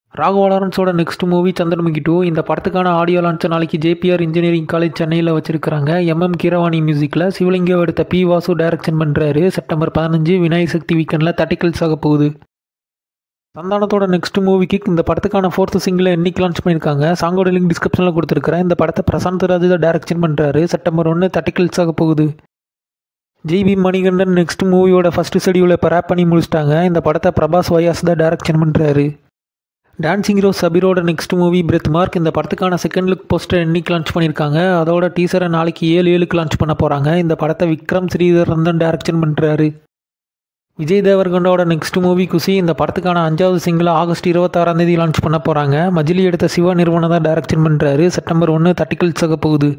ராகவா லாரன்ஸோட next movie Chandramukhi two இந்த படத்துக்கான ஆடியோ லான்ச் நாளைக்கு ஜேபிஆர் இன்ஜினியரிங் காலேஜ் சென்னையில் வச்சிருக்காங்க எம்எம் கீரவாணி மியூசிக்கில் சிவலிங்கம் எடுத்த பி வாசு டைரக்ஷன் பண்ணுறாரு செப்டம்பர் பதினஞ்சு விநாயக சக்தி வீக்கெண்டில் தட்டிக்கல்ஸ் ஆக போகுது சந்தானத்தோட நெக்ஸ்ட் மூவிக்கு இந்த படத்துக்கான ஃபோர்த் சிங்கிளை என்னைக்கு லான்ச் பண்ணியிருக்காங்க சாங்கோட லிங்க் டிஸ்கிரிப்ஷனில் கொடுத்துருக்கிறேன் இந்த படத்தை பிரசாந்த் ராஜ் தான் டைரக்ஷன் பண்ணுறாரு செப்டம்பர் ஒன்று தட்டிக்கல்ஸ் ஆக போகுது ஜிபி மணிகண்டன் நெக்ஸ்ட் மூவியோட ஃபர்ஸ்ட் ஷெடியூலை இப்போ ரேப் பண்ணி முடிச்சிட்டாங்க இந்த படத்தை பிரபாஸ் வயாஸ் தான் டைரக்ஷன் பண்ணுறாரு டான்சிங் ஹீரோ சபீரோட நெக்ஸ்ட் மூவி பிரெத் மார்க் இந்த படத்துக்கான செகண்ட் லுக் போஸ்டர் இன்னைக்கு லான்ச் பண்ணியிருக்காங்க அதோட டீசரை நாளைக்கு ஏழு ஏழுக்கு லான்ச் பண்ண போகிறாங்க இந்த படத்தை விக்ரம் ஸ்ரீதரன் தான் டைரக்ஷன் பண்ணுறாரு விஜய் தேவர்கண்டோட நெக்ஸ்ட் மூவி குசி இந்த படத்துக்கான அஞ்சாவது சிங்கிளை ஆகஸ்ட் இருபத்தாறாம் தேதி லான்ச் பண்ண போகிறாங்க மஜிலி எடுத்த சிவா நிறுவனம் தான் டைரக்ஷன் பண்ணுறாரு செப்டம்பர் ஒன்று தட்டிக்கல்ஸ் ஆக போகுது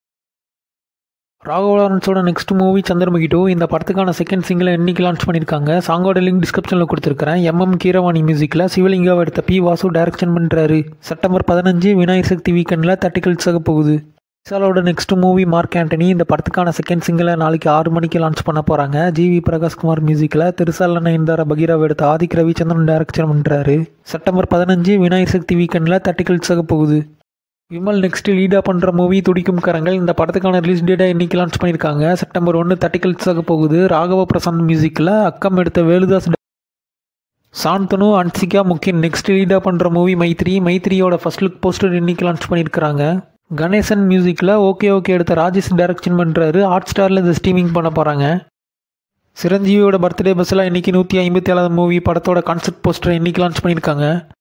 ராகவ லாரன்ஸோட நெக்ஸ்ட் மூவி சந்திரமுகி டூ இந்த படத்துக்கான செகண்ட் சிங்கிளை இன்னைக்கு லான்ச் பண்ணியிருக்காங்க சாங்கோட லிங்க் டிஸ்கிரிப்ஷனில் கொடுத்துருக்கிறேன் எம்எம் கீரவாணி மியூசிக்கில் சிவலிங்காவை எடுத்த பி வாசு டைரக்ஷன் பண்ணுறாரு செப்டம்பர் பதினஞ்சு விநாயகர் சக்தி வீக்கெண்டில் தட்டிக்கல்ஸ் ஆக போகுது விசாலோட நெக்ஸ்ட் மூவி மார்க் ஆண்டனி இந்த படத்துக்கான செகண்ட் சிங்கிளை நாளைக்கு ஆறு மணிக்கு லான்ச் பண்ண போகிறாங்க ஜிவி பிரகாஷ்குமார் மியூசிக்கில் திருசால நயன்தாரா பகீராவை எடுத்த ஆதிக் ரவிச்சந்திரன் டைரக்ஷன் பண்ணுறாரு செப்டம்பர் பதினஞ்சு விநாயகர் சக்தி வீக்கெண்டில் தட்டிக்கல்ஸ் ஆக போகுது விமல் நெக்ஸ்ட் லீடாக பண்ணுற மூவி துடிக்கும் கரங்கள் இந்த படத்துக்கான ரிலீஸ் டேட்டை இன்னைக்கு லான்ச் பண்ணியிருக்காங்க செப்டம்பர் ஒன்று தட்டிக்கல்ஸ் ஆக போகுது ராகவ பிரசாந்த் மியூசிக்கில் அக்கம் எடுத்த வேலுதாஸ் சாந்தனு அன்சிகா முக்கியம் நெக்ஸ்ட் லீடாக பண்ணுற மூவி மைத்ரி மைத்ரியோட ஃபர்ஸ்ட் லுக் போஸ்டர் இன்னைக்கு லான்ச் பண்ணியிருக்கிறாங்க கணேசன் மியூசிக்கில் ஓகே ஓகே எடுத்த ராஜேஷ் டைரக்ஷன் பண்ணுறாரு ஹாட் ஸ்டாரில் இந்த ஸ்ட்ரீமிங் பண்ண போகிறாங்க சிரஞ்சீவியோட பர்த்டே பஸ்ஸில் இன்னைக்கு நூற்றி ஐம்பத்தி ஏழாவது மூவி படத்தோட கான்செப்ட் போஸ்டர் இன்னைக்கு லான்ச் பண்ணியிருக்காங்க